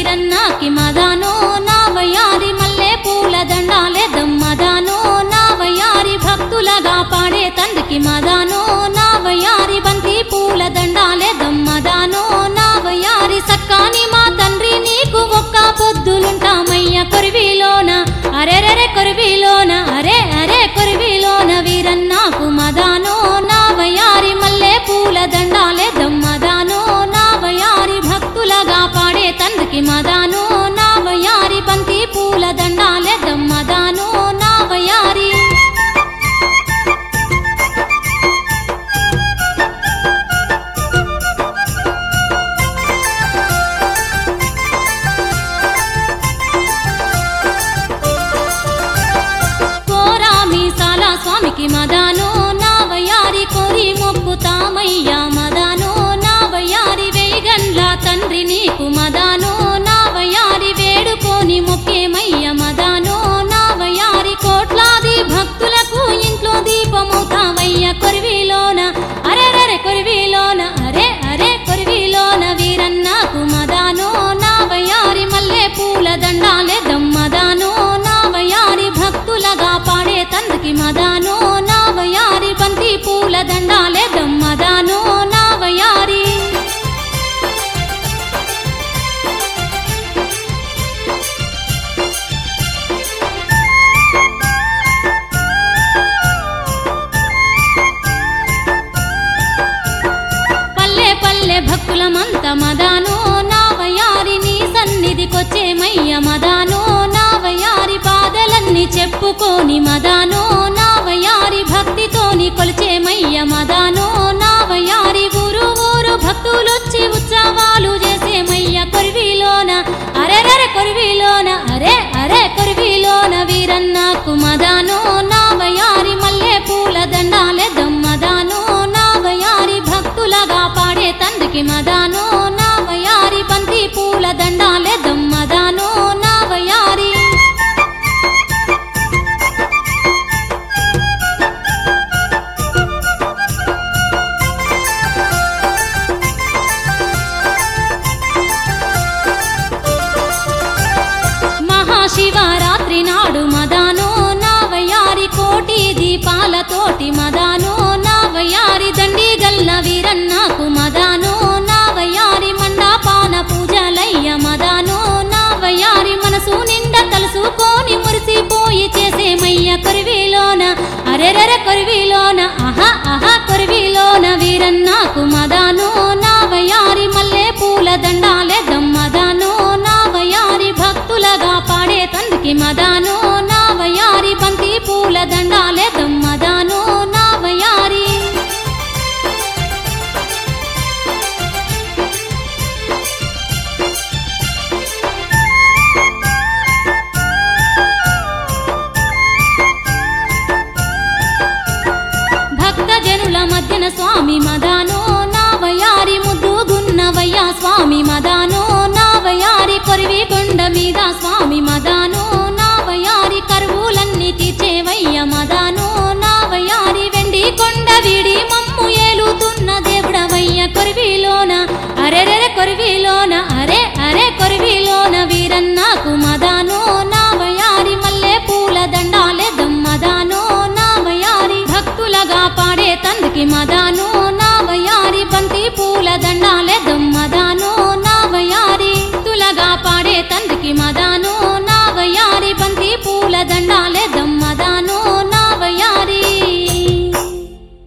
వీరన్నాకి మదానో నా వయారి మల్లె పూల దండాలే దమ్మదానో నా వయారి భక్తులగా పాడే తండ్రికి మదానో నా వయారి బంతి పూల దండాలే దమ్మదానో నా వయారి సక్కాని మా తండ్రి నీకు ఒక్క పొద్దులుంటామయ్య కొరివిలోన అరెరెరె కొరివిలోన అరే అరే కొరివిలోన వీరన్నాకు మదానో నా వయారి మల్లె పూల దండాలే దమ్మదానో నా వయారి భక్తులగా పాడే తండ్రికి మదానో నా వయారి బంతి పూల దండాలే దమ్మదానో నా వయారి కోరామి సాలా స్వామికి మదానో నా వయారి కోరి మొక్కుతామయ్యా మదానో నా వయారి వేగండ్ల తండ్రి నీకు మదానో నా వయారి వేడుకోని మొక్కేమయ్య మదానో నా వయారి కోట్లాది భక్తులకు ఇంట్లో దీపమవుతామయ్య కొరివిలోన అరెరెరె కొరివిలోన అరే అరే కొరివిలోన వీరన్నాకు మదానో నా వయారి మల్లె పూల దండాలే దమ్మదానో నా వయారి భక్తులగా పాడే తండ్రికి మదానో నా వయారి బంతి పూల దండాలే దమ్మదానో నా వయారి పల్లె పల్లె భక్తులమంత మదానో నా వయారి నీ సన్నిధికొచ్చే మయ్య మదానో నా వయారి బాధలన్నీ చెప్పుకోని మదానో నా వయారి భక్తితోని కొలిచే మయ్య మదానో నా వయారి ఊరు ఊరు భక్తులొచ్చి ఉత్సవాలు చేసే మయ్య కొరివిలోన అరెరెరె కొరివిలోన అరే అరే కొరివిలోన వీరన్నకు మదానో నా వయారి మల్లె పూల దండాలే దమ్మదానో నా వయారి భక్తులగా పాడే తండ్రికి మదానో నా వయారి బంతి పూల దండాలే దమ్మదానో నా వయారి మహాశివరాత్రి నాడు మదానో నా వయారి కోటి దీపాలతోటి మదానో నా వయారి దండి గల్ల వీరన్నకు మదానో నా వయారి మండపాన పూజలయ్య మదానో నా వయారి మనసు నిండా తలుసుకొని మురిసిపోయి చేసేమయ్య కొరివిలోన అరెరెర కొరివిలోన ఆహా ఆహా కొరివిలోన వీరన్నకు మదానో నా వయారి మల్లె పూల దండాలే దమ్మదానో నా వయారి భక్తులగా పాడే తండ్రికి మదానో నా వయారి బంతి పూల దండాలే దమ్మదానో నా వయారి భక్త జనుల మధ్యన స్వామి మదానో నా వయారి ముద్దుగున్నవయ్యా స్వామి మదానో నా వయారి కొరివి కొండ మీద స్వామి మదానో నా వయారి కరువులన్నీ తీర్చేవయ్య మదానో నా వయారి వెండి కొండ వీడి మమ్ము ఏలుతున్న దేవుడవయ్య కొరివిలోన అరెరెరె కొరివిలోన అరే అరే కొరివిలోన వీరన్నాకు మదానో నా వయారి మల్లె పూల దండాలే దమ్మదానో నా వయారి భక్తులగా పాడే తండ్రికి మదానో నా వయారి బంతి పూల దండాలే